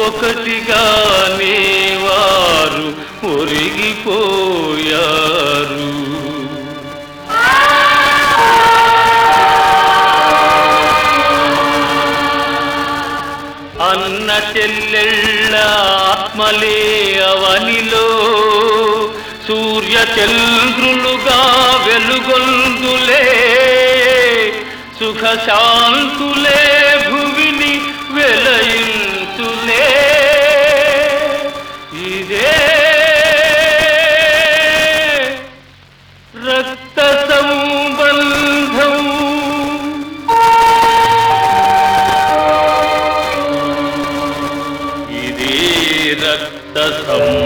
ఒకటిగానే వారు ఒరిగిపోయారు అన్న చెల్లెళ్ళ ఆత్మలే అవనిలో సూర్య చంద్రులుగా వెలుగొందులే సుఖ శాంతులే భువిని వెలయించులే ఇదే రక్త సంబంధం ఇది రక్త సంబంధం